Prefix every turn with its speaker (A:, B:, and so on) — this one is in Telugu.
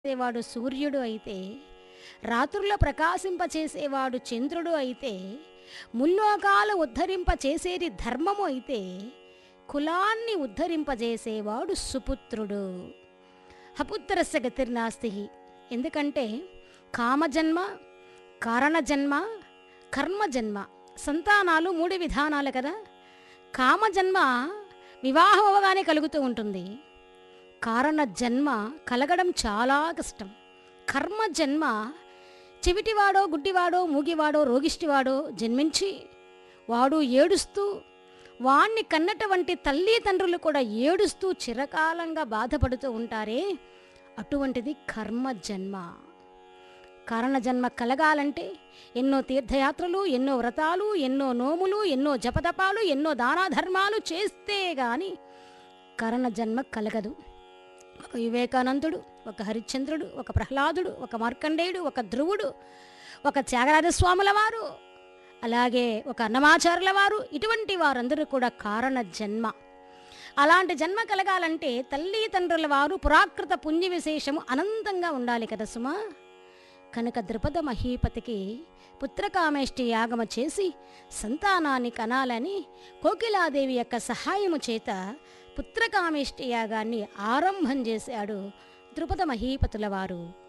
A: చేసేవాడు సూర్యుడు అయితే రాత్రుల్లో ప్రకాశింపచేసేవాడు చంద్రుడు అయితే ముల్లోకాలు ఉద్ధరింపచేసేది ధర్మము అయితే కులాన్ని ఉద్ధరింపజేసేవాడు సుపుత్రుడు హపుత్రస్య గతిర్నాస్తి ఎందుకంటే కామజన్మ కారణజన్మ కర్మజన్మ సంతానాలు మూడు విధానాలు కదా కామజన్మ వివాహం అవగానే కలుగుతూ ఉంటుంది కారణ జన్మ కలగడం చాలా కష్టం కర్మ జన్మ చెవిటివాడో గుడ్డివాడో మూగివాడో రోగిష్టివాడో జన్మించి వాడు ఏడుస్తూ వాణ్ణి కన్నటువంటి తల్లి తండ్రులు కూడా ఏడుస్తూ చిరకాలంగా బాధపడుతూ ఉంటారే అటువంటిది కర్మ జన్మ కారణ జన్మ కలగాలంటే ఎన్నో తీర్థయాత్రలు ఎన్నో వ్రతాలు ఎన్నో నోములు ఎన్నో జపతపాలు ఎన్నో దానాధర్మాలు చేస్తే గాని కరణ జన్మ కలగదు ఒక వివేకానందుడు ఒక హరిశ్చంద్రుడు ఒక ప్రహ్లాదుడు ఒక మార్కండేయుడు ఒక ధ్రువుడు ఒక త్యాగరాజస్వాముల వారు అలాగే ఒక అన్నమాచారుల వారు ఇటువంటి వారందరూ కూడా కారణ జన్మ అలాంటి జన్మ కలగాలంటే తల్లి తండ్రుల వారు పురాకృత పుణ్య విశేషము అనంతంగా ఉండాలి కదా సుమా కనుక ద్రుపద మహీపతికి పుత్రకామేష్టి యాగమ చేసి సంతానాన్ని కనాలని కోకిలాదేవి యొక్క సహాయము చేత పుత్రకామేష్టి యాగాన్ని ఆరంభం చేశాడు ద్రుపద మహీపతుల వారు